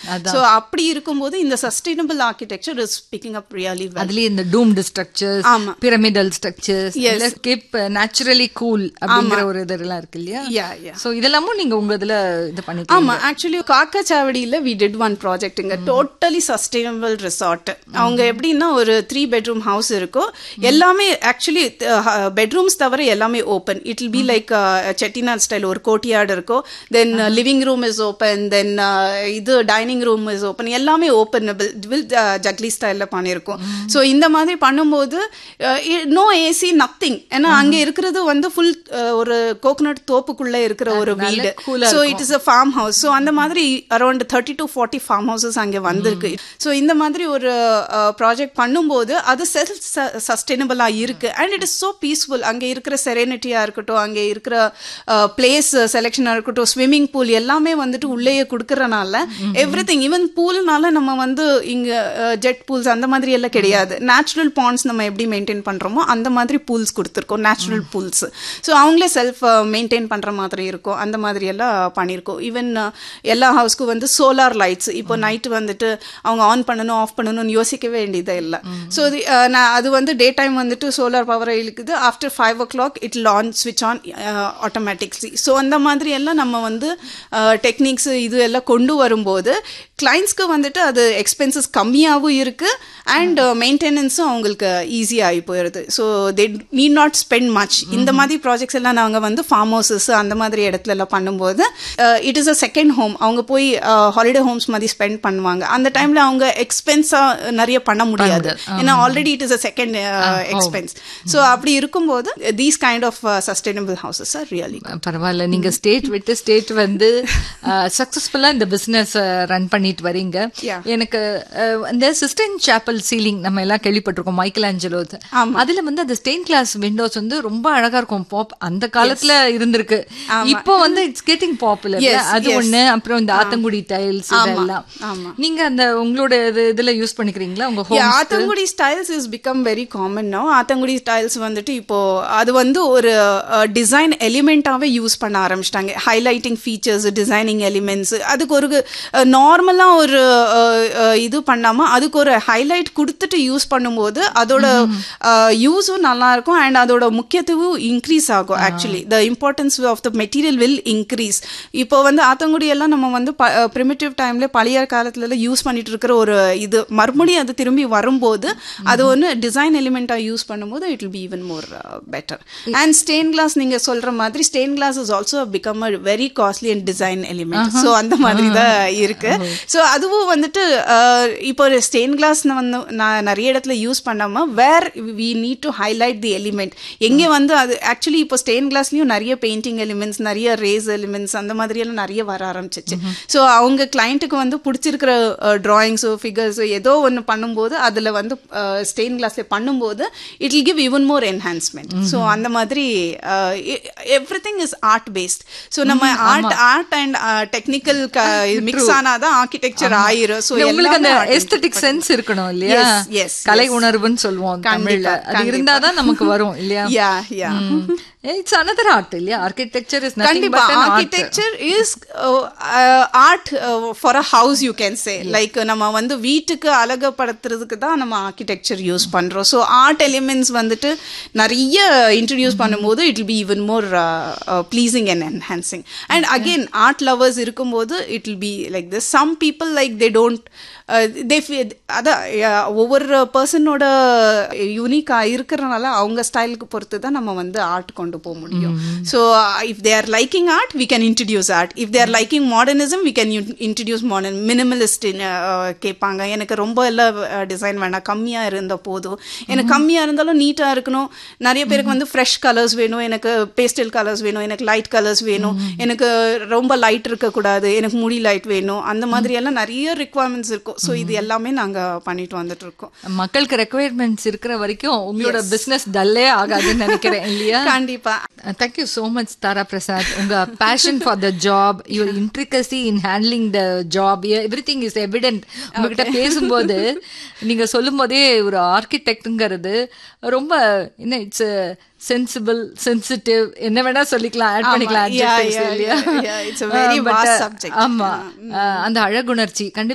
So அப்படி இருக்கும்போது இந்த sustainable architecture is picking up really well அதுலயே இந்த டூம்டு ஸ்ட்ரக்சர்ஸ் ஆமா. Pyramidal structures keep naturally cool அப்படிங்கிற ஒரு இதெல்லாம் இருக்கு இல்லையா யா யா சோ இதெல்லாமும் நீங்க உங்க இதுல இது பண்ணிட்டு ஆமா ஆக்சுவலி காக்காச்சாவடியில வி டிட் ஒன் ப்ராஜெக்ட் இங்க டோட்டலி சஸ்டைனபிள் ரிசார்ட் அவங்க எப்படின்னா ஒரு த்ரீ பெட்ரூம் ஹவுஸ் இருக்கும் எல்லாமே ஆக்சுவலி பெட்ரூம்ஸ் தவிர எல்லாமே open it will be like Chettinad style ஒரு கோட்டியார்டு இருக்கும் then living room is open then இது டைனிங் ரூம் இஸ் ஓப்பன் எல்லாமே ஓப்பனபிள் வில் ஜக்லி ஸ்டைலில் பண்ணியிருக்கோம் ஸோ இந்த மாதிரி பண்ணும்போது நோ ஏசி நத்திங் ஏன்னா அங்கே இருக்கிறது வந்து ஃபுல் ஒரு கோகனட் தோப்புக்குள்ளே இருக்கிற ஒரு வீடு so it is a farm house so அந்த மாதிரி around thirty to forty farm houses அங்கே வந்திருக்கு ஸோ இந்த மாதிரி ஒரு ப்ராஜெக்ட் பண்ணும்போது அது செல்ஃப் சஸ்டைனபிளாக இருக்கு and it is so peaceful அங்கே இருக்கிற செரேனிட்டியாக இருக்கட்டும் அங்கே இருக்கிற பிளேஸ் செலெக்ஷனாக இருக்கட்டும் ஸ்விம்மிங் பூல் எல்லாமே வந்துட்டு உள்ளேயே கொடுக்கறனால எவ்ரி திங் ஈவன் பூல்னால நம்ம வந்து இங்கே ஜெட் பூல்ஸ் அந்த மாதிரி எல்லாம் கிடையாது நேச்சுரல் பாண்ட்ஸ் நம்ம எப்படி மெயின்டைன் பண்ணுறோமோ அந்த மாதிரி பூல்ஸ் கொடுத்துருக்கோம் நேச்சுரல் பூல்ஸ் ஸோ அவங்களே செல்ஃப் மெயின்டைன் பண்ணுற மாதிரி இருக்கும் அந்த மாதிரி எல்லாம் பண்ணியிருக்கோம் ஈவன் எல்லா ஹவுஸ்க்கும் வந்து சோலார் லைட்ஸ் இப்போ நைட்டு வந்துட்டு அவங்க ஆன் பண்ணணும் ஆஃப் பண்ணணும்னு யோசிக்கவே வேண்டியதே இல்லை ஸோ நான் அது வந்து டே டைம் வந்துட்டு சோலார் பவரை இழுக்குது after five o'clock it on ஸ்விட்ச் ஆன் ஆட்டோமேட்டிக்லி ஸோ அந்த மாதிரி எல்லாம் நம்ம வந்து டெக்னிக்ஸ் இது எல்லாம் கொண்டு வரும்போது கிளைண்ட்ஸ்க்கு வந்துட்டு அது எக்ஸ்பென்சஸ் கம்மியாகவும் இருக்கு அண்ட் மெயின்டெனன்ஸும் அவங்களுக்கு ஈஸியாகி போயிடுது so they need not spend much இந்த மாதிரி ப்ராஜெக்ட்ஸ் எல்லாம் நாங்கள் வந்து ஃபார்ம் ஹவுசஸ் அந்த மாதிரி இடத்துல எல்லாம் பண்ணும்போது it is a second home அவங்க போய் ஹாலிடே ஹோம்ஸ் மாதிரி ஸ்பெண்ட் பண்ணுவாங்க அந்த டைம்ல அவங்க எக்ஸ்பென்ஸாக நிறைய பண்ண முடியாது ஏன்னா already it is a second expense so அப்படி இருக்கும்போது these kind of sustainable houses are really பரவாயில்ல நீங்க ஸ்டேட் விட்டு ஸ்டேட் வந்து சக்சஸ்ஃபுல்லா இந்த பிசினஸ் ரன் பண்ணிட்டு வரீங்க எனக்கு இந்த சிஸ்டன் சாப்பல் சீலிங் நம்ம எல்லாம் கேள்விப்பட்டிருக்கோம் மைக்கேல் ஆஞ்சலோ அதுல வந்து அந்த ஸ்டெயின் கிளாஸ் விண்டோஸ் வந்து ரொம்ப அழகா இருக்கும் பாப் அந்த காலத்துல இருந்திருக்கு இப்போ வந்து இட்ஸ் கெட்டிங் பாப்புலர் அது ஒண்ணு அப்புறம் இந்த ஆத்தங்குடி டைல்ஸ் இதெல்லாம் நீங்க அந்த உங்களோட இதுல யூஸ் பண்ணிக்கிறீங்களா உங்க home Athangudi styles is become very common no Athangudi styles வந்துட்டு இப்போ அது வந்து ஒரு டிசைன் எலிமெண்ட்டாவே யூஸ் பண்ண ஆரம்பிச்சிட்டாங்க ஹைலைட்டிங் ஃபீச்சர்ஸ் டிசைனிங் எலிமெண்ட்ஸ் அதுக்கு ஒரு நார்மலா ஒரு இது பண்ணாம அதுக்கு ஒரு ஹைலைட் கொடுத்துட்டு யூஸ் பண்ணும்போது அதோட யூஸும் நல்லா இருக்கும் அண்ட் அதோட முக்கியத்துவம் இன்க்ரீஸ் ஆகும் actually the importance of the material will increase இப்போ வந்து ஆத்தங்குடி எல்லாம் நம்ம வந்து ப்ரிமிட்டிவ் டைம்ல பழைய காலத்துல எல்லாம் யூஸ் பண்ணிட்டு இருக்கிற ஒரு இது மறுபடியும் அது திரும்பி வரும்போது அது ஒன்று டிசைன் எலிமெண்ட்டாக யூஸ் பண்ணும்போது it will be even more better and stain glass நீங்க சொல்ற மாதிரி stain glass is also become a very costly and design element so அந்த மாதிரி தான் இருக்கு ஸோ அதுவும் வந்துட்டு இப்போ ஸ்டெயின் கிளாஸ் வந்து நான் நிறைய இடத்துல யூஸ் பண்ணாம where we need to highlight the element எங்கே வந்து அது ஆக்சுவலி இப்போ ஸ்டெயின் கிளாஸ்லயும் நிறைய பெயிண்டிங் எலிமெண்ட்ஸ் நிறைய ரேஸ் எலிமெண்ட்ஸ் அந்த மாதிரி எல்லாம் நிறைய வர ஆரம்பிச்சிச்சு ஸோ அவங்க கிளைண்ட்டுக்கு வந்து பிடிச்சிருக்கிற டிராயிங்ஸோ ஃபிகர்ஸோ ஏதோ ஒன்று பண்ணும்போது அதில் வந்து ஸ்டெயின் கிளாஸ்ல பண்ணும்போது it will give even more enhancement so அந்த மாதிரி everything is art based so நம்ம art art and technical mix ஆனாதான் ஆர்கிடெக்சர் ஆயிரும் ஸோ உங்களுக்கு அந்த எஸ்தட்டிக் சென்ஸ் இருக்கணும் இல்லையா கலை உணர்வுன்னு சொல்லுவோம் தமிழ்ல அது இருந்தாதான் நமக்கு வரும் இல்லையா yeah yeah it's another art இல்லையா ஆர்கிடெக்சர் இஸ் கண்டிப்பா architecture is art for a house you can say like நம்ம வந்து வீட்டுக்கு அழகப்படுத்துறதுக்கு தான் நம்ம ஆர்கிடெக்சர் யூஸ் பண்றோம் ஸோ ஆர்ட் எலிமெண்ட்ஸ் வந்துட்டு நிறைய இன்ட்ரடியூஸ் பண்ணும்போது it will be even more pleasing and enhancing and again art lovers இருக்கும்போது it will be like this some people like they don't they அதான் ஒவ்வொரு பர்சனோட யூனிக்காக இருக்கிறனால அவங்க ஸ்டைலுக்கு பொறுத்து தான் நம்ம வந்து ஆர்ட் கொண்டு போக முடியும் so if they are liking art we can introduce art if they are liking modernism we can introduce modern minimalist கேட்பாங்க எனக்கு ரொம்ப எல்லாம் டிசைன் வேணாம் கம்மியாக இருந்த போதும் எனக்கு கம்மியாக இருந்தாலும் நீட்டாக இருக்கணும் நிறைய பேருக்கு வந்து ஃப்ரெஷ் கலர்ஸ் வேணும் எனக்கு பேஸ்டல் கலர்ஸ் வேணும் எனக்கு லைட் கலர்ஸ் வேணும் எனக்கு ரொம்ப லைட் இருக்கக்கூடாது எனக்கு முடி லைட் வேணும் அந்த மாதிரி எல்லாம் நிறைய ரிக்குவயர்மெண்ட்ஸ் இருக்கும் ஸோ இது எல்லாமே நாங்கள் பண்ணிட்டு வந்துட்டு இருக்கோம் மக்களுக்கு ரெக்குவயர்மெண்ட்ஸ் இருக்கிற வரைக்கும் உங்களோட பிசினஸ் டல்லே ஆகாதுன்னு நினைக்கிறேன் இல்லையா கண்டிப்பா thank you so much Tara Prasad உங்க passion for the job your intricacy in handling the job everything is evident உங்ககிட்ட பேசும்போது நீங்க சொல்லும் போதே ஒரு ஆர்கிடெக்ட்ங்கிறது ரொம்ப என்ன இட்ஸ் சென்சிபிள் சென்சிட்டிவ் என்ன வேணா சொல்லிக்கலாம் ஆட் பண்ணிக்கலாம் ஆமா அந்த அழகுணர்ச்சி கண்டிப்பா